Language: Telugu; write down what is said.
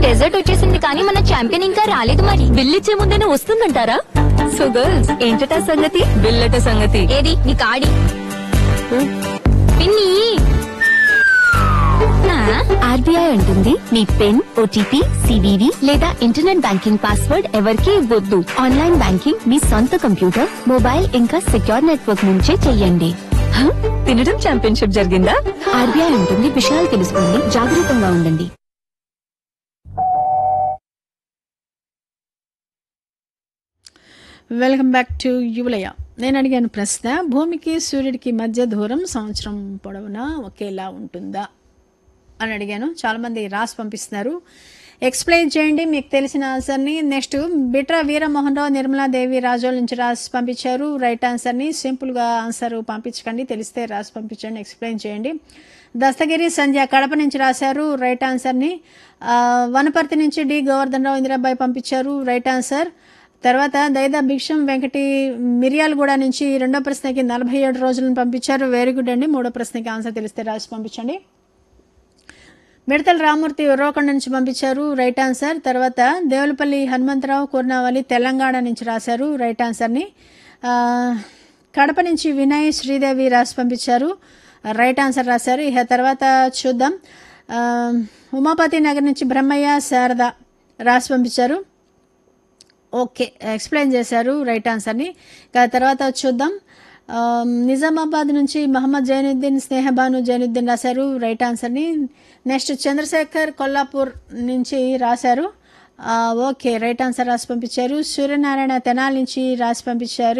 డెజర్ట్ వచ్చేసింది కానీ మన ఛాంపియన్ ఇంకా రాలేదు మరి బిల్లిచ్చే ముందేనే వస్తుందంటారా సో గర్ల్స్ ఏంటట సంగతి బిల్లట సంగతి ఏది నీ కాడి పిన్ని ఆ, ఆర్బీఐ అంటుంది మీ పిన్ ఓటీపీ సివివి లేదా ఇంటర్నెట్ బ్యాంకింగ్ పాస్వర్డ్ ఎవరికీ ఇవ్వద్దు ఆన్లైన్ బ్యాంకింగ్ మీ సొంత కంప్యూటర్ మొబైల్ ఇంకా సెక్యూర్ నెట్వర్క్ నుంచే చెయ్యండి హ? తినడం ఛాంపియన్షిప్ జరిగిందా ఆర్బీఐ ఉంటుంది విషయాలు తెలుసుకోండి జాగ్రత్తగా ఉండండి వెల్కమ్ బ్యాక్ టు యువలయ నేను అడిగాను ప్రశ్న భూమికి సూర్యుడికి మధ్య దూరం సంవత్సరం పొడవునా ఒకేలా ఉంటుందా అని అడిగాను చాలామంది రాసి పంపిస్తున్నారు ఎక్స్ప్లెయిన్ చేయండి మీకు తెలిసిన ఆన్సర్ని నెక్స్ట్ బిట్రా వీరమోహన్ రావు నిర్మలాదేవి రాజోల నుంచి రాసి పంపించారు రైట్ ఆన్సర్ని సింపుల్గా ఆన్సర్ పంపించకండి తెలిస్తే రాసి పంపించండి ఎక్స్ప్లెయిన్ చేయండి దస్తగిరి సంధ్య కడప నుంచి రాశారు రైట్ ఆన్సర్ని ఆ, వనపర్తి నుంచి డి గోవర్ధన్ రావు ఇందిరాబాయి పంపించారు రైట్ ఆన్సర్ తర్వాత దైదా భిక్షం వెంకటి మిరియాలగూడ నుంచి రెండో ప్రశ్నకి నలభై ఏడు రోజులను పంపించారు వెరీ గుడ్ అండి మూడో ప్రశ్నకి ఆన్సర్ తెలిస్తే రాసి పంపించండి మిడతల రామూర్తి ఉరవకొండ నుంచి పంపించారు రైట్ ఆన్సర్ తర్వాత దేవులపల్లి హనుమంతరావు కూర్నావలి తెలంగాణ నుంచి రాశారు రైట్ ఆన్సర్ని ఆ, కడప నుంచి వినయ్ శ్రీదేవి రాసి పంపించారు రైట్ ఆన్సర్ రాశారు ఇక తర్వాత చూద్దాం ఆ, ఉమాపతి నగర్ నుంచి బ్రహ్మయ్య శారద రాసి పంపించారు ఓకే ఎక్స్ప్లెయిన్ చేశారు రైట్ ఆన్సర్ని ఇక తర్వాత చూద్దాం ఆ, నిజామాబాద్ నుంచి మహమ్మద్ జైనుద్దీన్ స్నేహబాను జైనుద్దీన్ రాశారు రైట్ ఆన్సర్ని నెక్స్ట్ చంద్రశేఖర్ కొల్లాపూర్ నుంచి రాశారు ఆ, ఓకే రైట్ ఆన్సర్ రాసి పంపించారు సూర్యనారాయణ తెనాలి నుంచి రాసి పంపించారు